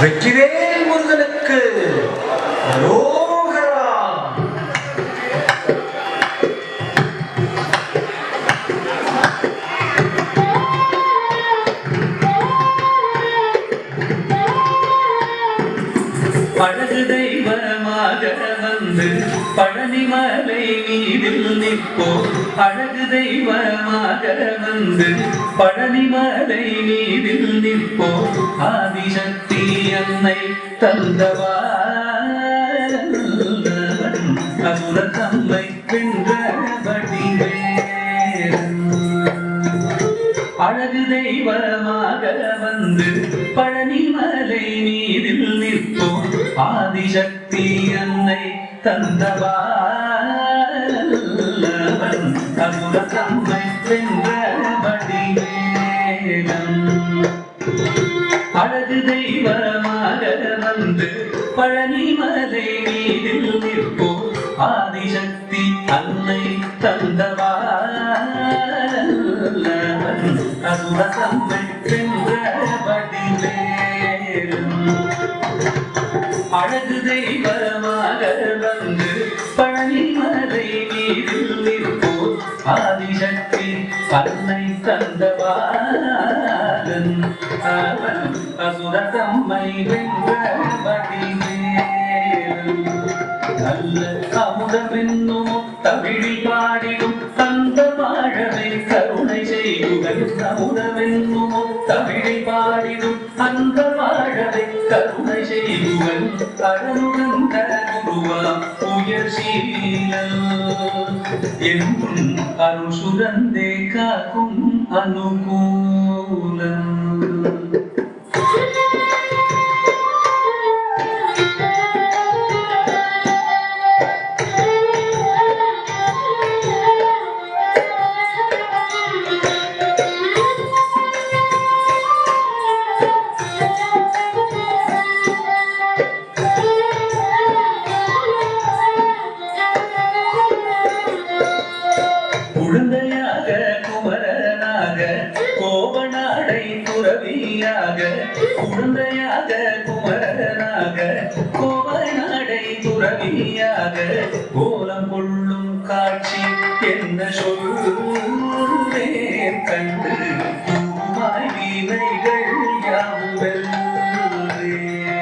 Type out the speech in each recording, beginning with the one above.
வெற்றிவேல் முருகனுக்கு அரோகரா அழகு தெய்வமாக வந்து பழனிமலை மீதில் நிற்போ அழகு தெய்வமாக வந்து பழனிமலை மீதில் நிற்போ ஆதிசக்தி அன்னை தந்தவா அசுர தம்மை வென்ற அழகு தெய்வமாக வந்து பழனிமலை மீதில் நிற்போம் ஆதிசக்தி அன்னை தந்தவான் அசுர தம்மை வென்ற வடிவேலம் அழகு தெய்வமாக வந்து பழனிமலை மீதில் நிற்போம் ஆதிசக்தி அன்னை தந்தவான் அசுர தம்மை வென்ற வடிவேலம் அழகு தெய்வமாக வந்து பழனிமலை மீதில் நிற்போர் ஆதிசக்தி அன்னை தந்தவாளன் அவன் அசுர தம்மை வென்ற வடிவேலன் நல்ல அமுதமென்னும் தமிழில் பாடிடும் தந்த வாழவை கருணை செய்யுங்கள் அமுதமென்னும் தமிழில் பாடிடும் அந்த வாழவை கருணை செய்யுங்கள் அருளுடன் கருவா உயர் சீலல் என்றும் அருள் சுரந்தே காக்கும் அனுகூலம் குழந்தையாக குமரனாக கோவனாடை துறவியாக குழந்தையாக குமரனாக கோவனாடை துறவியாக கோலம் கொள்ளும் காட்சி என்ன சொல்வேன் கண்டு பூமாய் வீணைகள் யாவும் வெல்லே.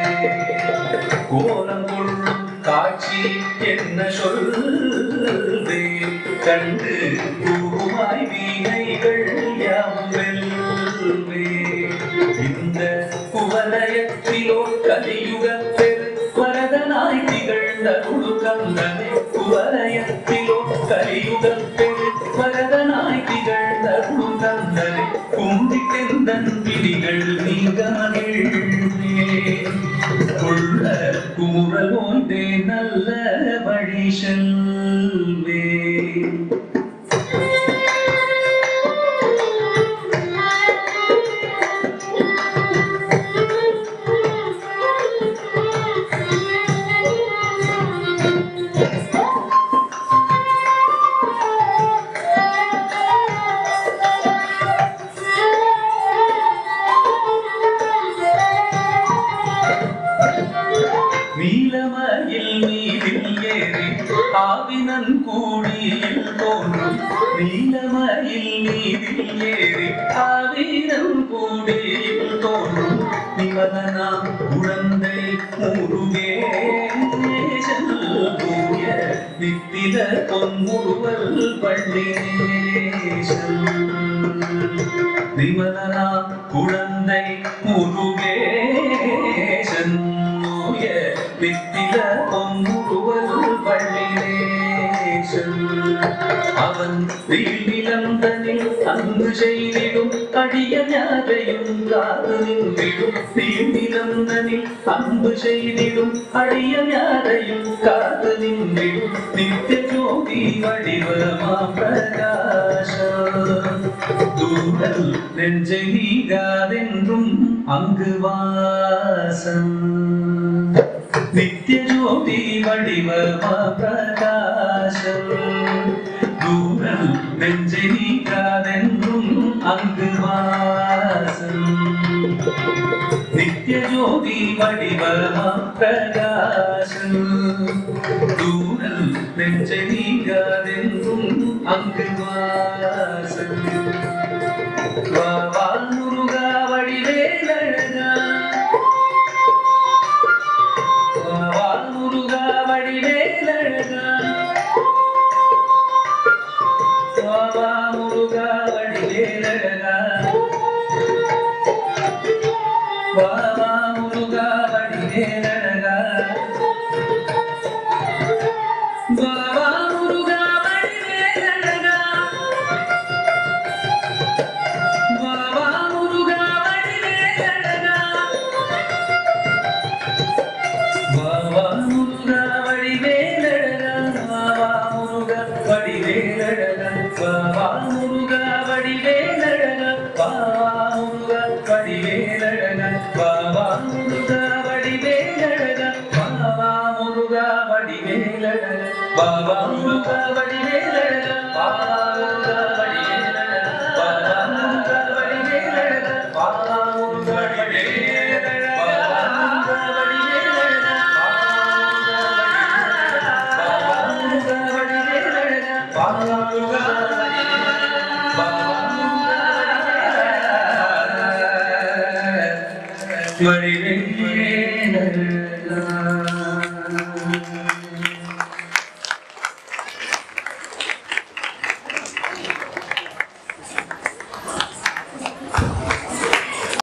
கோலம் கொள்ளும் காட்சி என்ன சொல்வே கண்டு பூமாய் வீணைகள் யாவெல்வே இந்த குவலயத்திலோ கலியுக பெரு வரதனாய் திகழ்ந்த குழுக்கந்தனை குவலயத்திலோ கலியுக பெரு வரதனாய் திகழ்ந்த குழுக்கந்தனை கும்பி தெந்தன் விதிகள் நீங்க மகிழ்வே கொள்ள குமுறல் ஒன்றே நல்ல வழி செல்வே நீலமயில் மீதில் ஏறி ஆவினன் கூடியில் தோன்றும் நீலமயில் மீதில் ஏறி ஆவினன் கூடியில் தோன்றும் நிமலனாம் குழந்தை முருகேசன் தூய நித்தில பொன்முருவல் பள்ளேசன் விமலனா குழந்தை முருகேசன் நோய வித்தில பொன்முருவல் வள்ளினேசன் அவன் வீழ்நிலந்தனில் அங்கு செய்திடும் அடிய ஞாதையும் காது நின்றிடும் வீழ்நிலந்தனில் அன்பு செய்திடும் அடிய ஞாதையும் காது நின்றிடும் நித்திய ஜோதி வடிவமா பிரகாசம் தூரல் நெஞ்சை நீகாதென்றும் அங்கு வாசம் நித்திய ஜோதி வடிவமா பிரகாசம் தூரல் நெஞ்சை நீகாதென்றும் அங்கு வாசம் நித்திய ஜோதி ஜோதி வடிவமா பிரகாசம் தூரல் நெஞ்சை நீங்காதென்றும் அங்கு வாசல் வா வா முருகா வடிவேலழகா வா வா முருகா வடிவேலழகா வா வா முருகா வடிவேலழகா வா வா முருகா வடிவேலழகா வா வா முருகா வடிவேலழகா வா வா முருகா வடிவேலழகா வா வா முருகா வடிவேலழகா வா வா முருகா வடிவேலழகா வா வா முருகா வடிவேலழகா வா வா முருகா வடிவேலழகா வா வா முருகா வடிவேலழகா வா வா முருகா வடிவேலழகா வா வா முருகா வடிவேலழகா வா வா முருகா வடிவேலழகா வா வா முருகா வடிவேலழகா வா வா முருகா வடிவேலழகா வா வா முருகா வடிவேலழகா வா வா முருகா வடிவேலழகா வா வா முருகா வடிவேலழகா